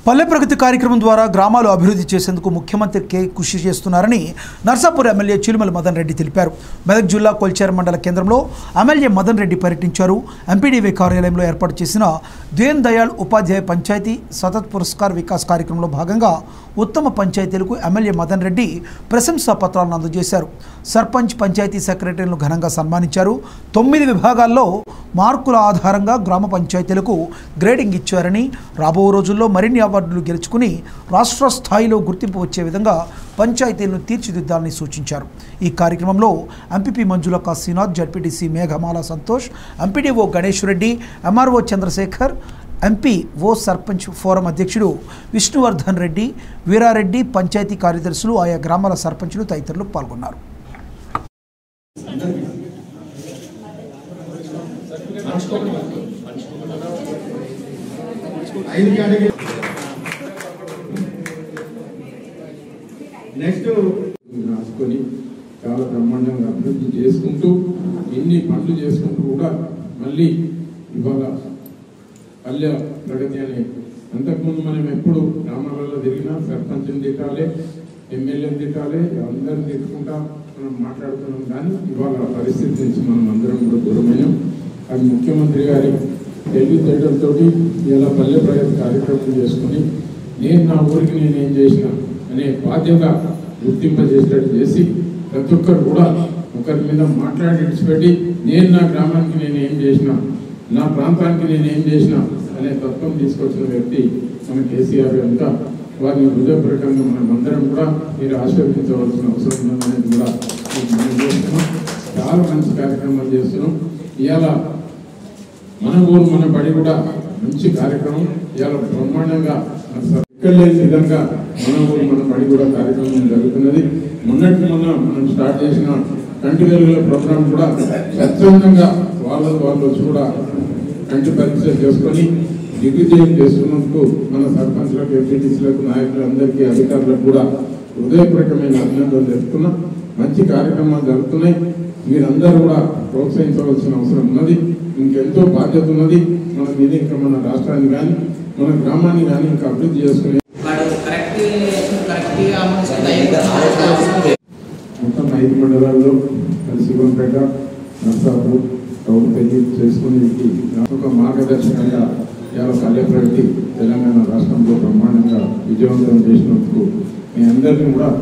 పల్లె ప్రగతి కార్యక్రమం ద్వారా గ్రామాలు అభివృద్ధి చేసేందుకు ముఖ్యమంత్రి కే కృషి చేస్తున్నారని నర్సాపూర్ ఎమ్మెల్యే చిలుమల మదన్ రెడ్డి తెలిపారు మెదక్ జిల్లా కొల్చేర మండల కేంద్రంలో ఎమ్మెల్యే మదన్ రెడ్డి పర్యటించారు ఎంపీడీవీ కార్యాలయంలో ఏర్పాటు చేసిన దీన్ దయాళ్ ఉపాధ్యాయ పంచాయతీ సతత్ పురస్కార్ వికాస్ కార్యక్రమంలో భాగంగా ఉత్తమ పంచాయతీలకు ఎమ్మెల్యే మదన్ రెడ్డి ప్రశంసా పత్రాలను అందజేశారు సర్పంచ్ పంచాయతీ సెక్రటరీలను ఘనంగా సన్మానించారు తొమ్మిది విభాగాల్లో మార్కుల ఆధారంగా గ్రామ పంచాయతీలకు గ్రేడింగ్ ఇచ్చారని రాబో రోజుల్లో మరిన్ని అవార్డులు గెలుచుకుని రాష్ట్ర స్థాయిలో గుర్తింపు వచ్చే విధంగా పంచాయతీలను తీర్చిదిద్దాలని సూచించారు ఈ కార్యక్రమంలో MPP Manjula Kashinath ZPTC Meghamala Santosh MPDO Ganesh Reddy MRO Chandrashekar MPO sarpanch forum అధ్యక్షుడు విష్ణువర్ధన్ రెడ్డి వీరారెడ్డి పంచాయతీ కార్యదర్శులు ఆయా గ్రామాల సర్పంచులు తదితరులు పాల్గొన్నారు ఐదు కేటగిరీ నెక్స్ట్ రాసుకొని చాలా బ్రహ్మాండంగా అభివృద్ధి చేసుకుంటూ ఇన్ని పనులు చేసుకుంటూ కూడా మళ్ళీ ఇవాళ పల్లె ప్రగతి అని అంతకుముందు మనం ఎప్పుడు గ్రామాలలో తిరిగినా సర్పంచ్ని తిట్టాలి ఎమ్మెల్యేని తిట్టాలి అందరిని తిట్టుకుంటా మనం మాట్లాడుతున్నాం కానీ ఇవాళ ఆ పరిస్థితి నుంచి మనం అందరం కూడా దూరమైనాం అది ముఖ్యమంత్రి గారి తెలివితేటలతోటి ఇలా పల్లె ప్రగతి కార్యక్రమం చేసుకొని నేను నా ఊరికి నేనేం చేసిన అనే బాధ్యత గుర్తింపజేసేటట్టు చేసి ప్రతి ఒక్కరు కూడా ఒకరి మీద మాట్లాడి విడిచిపెట్టి నేను నా గ్రామానికి నేను ఏం చేసిన నా ప్రాంతానికి నేను ఏం చేసిన అనే తత్వం తీసుకొచ్చిన వ్యక్తి మన కేసీఆర్ కనుక వారిని హృదయపూర్వకంగా మనం అందరం కూడా మీరు ఆశీర్వదించవలసిన అవసరం ఉందనేది కూడా మీకు మనం చేస్తున్నాం చాలా మంచి కార్యక్రమాలు చేస్తున్నాం ఇవాళ మన ఊరు మన బడి కూడా మంచి కార్యక్రమం ఇవాళ బ్రహ్మాండంగా అసలు ఎక్కడ లేని విధంగా మన ఊరు మన బడి కూడా కార్యక్రమం జరుగుతున్నది మొన్నటి మొన్న మనం స్టార్ట్ చేసిన కంటి వెలుగుల ప్రోగ్రాం కూడా స్వచ్ఛందంగా వాళ్ళ వాళ్ళు వచ్చి కూడా కంటి పరీక్ష చేసుకొని దిగ్విజయం చేసుకున్నందుకు మన సర్పంచ్లకు ఎంపీటీసీలకు నాయకులందరికీ అధికారులకు కూడా హృదయపూర్వకమైన అభినందనలు తెలుపుతున్నా మంచి కార్యక్రమాలు జరుగుతున్నాయి మీరందరూ కూడా ప్రోత్సహించవలసిన అవసరం ఉన్నది ఇంకెంతో బాధ్యత ఉన్నది మన మీద ఇంకా మన రాష్ట్రాన్ని కానీ మన గ్రామాన్ని కానీ ఇంకా అభివృద్ధి చేసుకునే వాడు కరెక్ట్ కరెక్ట్గా అమలు మొత్తం ఐదు మండలాల్లో శివంపేట నర్సాపూర్ టౌన్ పెళ్లి చేసుకుని ఒక మార్గదర్శకంగా ఇవాళ పల్లె ప్రగతి తెలంగాణ రాష్ట్రంలో బ్రహ్మాండంగా విజయవంతం చేసినందుకు మీ అందరినీ కూడా